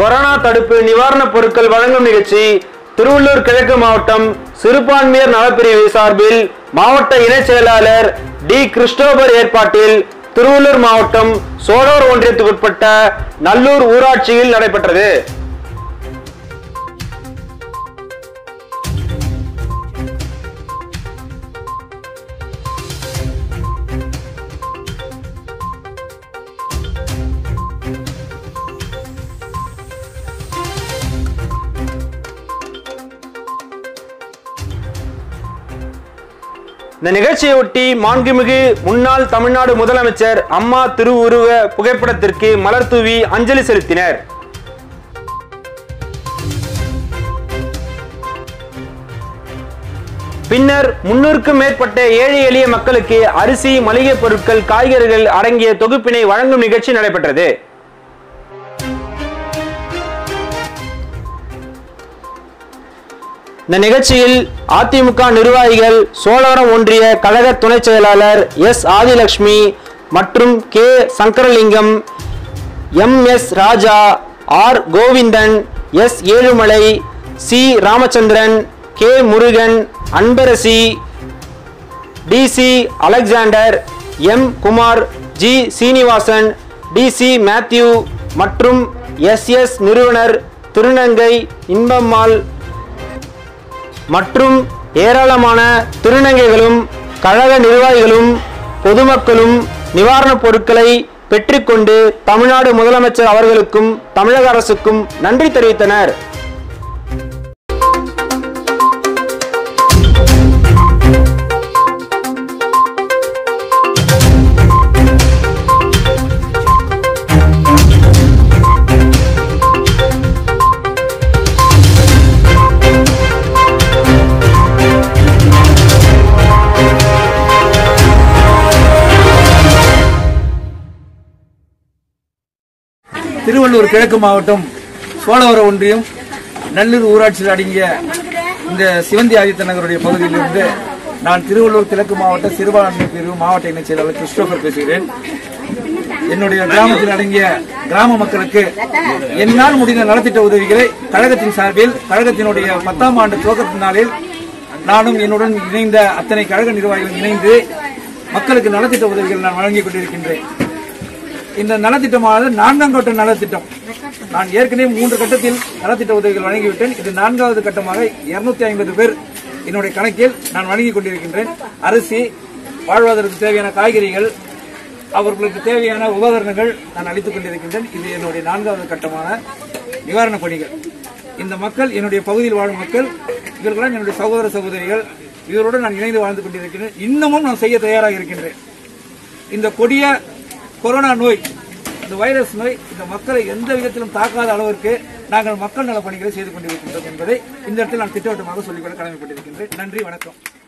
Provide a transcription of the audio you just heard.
corona தடுப்பு நிவாரணப் பொருட்கள் வழங்கும் நிகழ்ச்சி திருவள்ளூர் கிழக்கு மாவட்டம் சிறுபான்மையர் நலப்பிரிவு சார்பில் மாவட்ட இணைச் செயலாளர் டி கிறிஸ்டோபர் ஏற்பாட்டில் திருவள்ளூர் மாவட்டம் சோழூர் ஒன்றியத்துக்குட்பட்ட நல்லூர் ஊராட்சியில் நடைபெற்றது இந்த நிகழ்ச்சியொட்டி மாண்புமிகு முன்னாள் தமிழ்நாடு முதலமைச்சர் அம்மா திருவுருவ புகைப்படத்திற்கு மலர் தூவி அஞ்சலி செலுத்தினர் பின்னர் முன்னூறுக்கும் மேற்பட்ட ஏழை எளிய மக்களுக்கு அரிசி மளிகை பொருட்கள் காய்கறிகள் அடங்கிய தொகுப்பினை வழங்கும் நிகழ்ச்சி நடைபெற்றது இந்த நிகழ்ச்சியில் அதிமுக நிர்வாகிகள் சோழவரம் ஒன்றிய கழக துணைச் செயலாளர் எஸ் ஆதிலட்சுமி மற்றும் K Sankaralingam M S Raja R Govindan S Ezhumalai C Ramachandran K Murugan Anbarasi DC Alexander M Kumar G Srinivasan DC Mathew மற்றும் எஸ் எஸ் நிறுவனர் திருநங்கை இன்பம்மாள் மற்றும் ஏராளமான திருநங்கைகளும் கழக நிர்வாகிகளும் பொதுமக்களும் நிவாரணப் பொருட்களை பெற்றுக்கொண்டு தமிழ்நாடு முதலமைச்சர் அவர்களுக்கும் தமிழக அரசுக்கும் நன்றி தெரிவித்தனர் திருவள்ளூர் கிழக்கு மாவட்டம் சோழவரம் ஒன்றியம் நல்லூர் ஊராட்சியில் அடங்கிய இந்த சிவந்தி ஆதித்த நகருடைய பகுதியிலிருந்து நான் திருவள்ளூர் கிழக்கு மாவட்ட சிறுபான்மை பிரிவு மாவட்ட இணைச் செயலாளர் கிறிஸ்டோபர் பேசுகிறேன் என்னுடைய கிராமத்தில் அடங்கிய கிராம மக்களுக்கு என்னால் முடிந்த நலத்திட்ட உதவிகளை கழகத்தின் சார்பில் கழகத்தினுடைய பத்தாம் ஆண்டு துவக்கத்தின் நாளில் நானும் என்னுடன் இணைந்த அத்தனை கழக நிர்வாகிகளும் இணைந்து மக்களுக்கு நலத்திட்ட உதவிகள் நான் வழங்கிக் கொண்டிருக்கின்றேன் இந்த நலத்திட்டமானது நான்காம் கட்ட நலத்திட்டம் நான் ஏற்கனவே மூன்று கட்டத்தில் நலத்திட்ட உதவிகள் வழங்கிவிட்டேன் இது நான்காவது கட்டமாக இருநூத்தி ஐம்பது பேர் என்னுடைய கணக்கில் நான் வழங்கிக் கொண்டிருக்கின்றேன் அரிசி வாழ்வாதாரத்துக்கு தேவையான காய்கறிகள் அவர்களுக்கு தேவையான உபகரணங்கள் நான் அளித்துக் கொண்டிருக்கின்றேன் இது என்னுடைய நான்காவது கட்டமான நிவாரணப் பணிகள் இந்த மக்கள் என்னுடைய பகுதியில் வாழும் மக்கள் இவர்களெல்லாம் என்னுடைய சகோதர சகோதரிகள் இவரோடு நான் இணைந்து வாழ்ந்து கொண்டிருக்கின்றேன் இன்னமும் நான் செய்ய தயாராக இருக்கின்றேன் இந்த கொடிய கொரோனா நோய் இந்த வைரஸ் நோய் இந்த மக்களை எந்த விதத்திலும் தாக்காத அளவிற்கு நாங்கள் மக்கள் நல பணிகளை செய்து கொண்டிருக்கின்றோம் என்பதை இந்த இடத்தில் நான் திட்டவட்டமாக சொல்லிக்கொள்ள கடமைப்பட்டிருக்கின்றேன் நன்றி வணக்கம்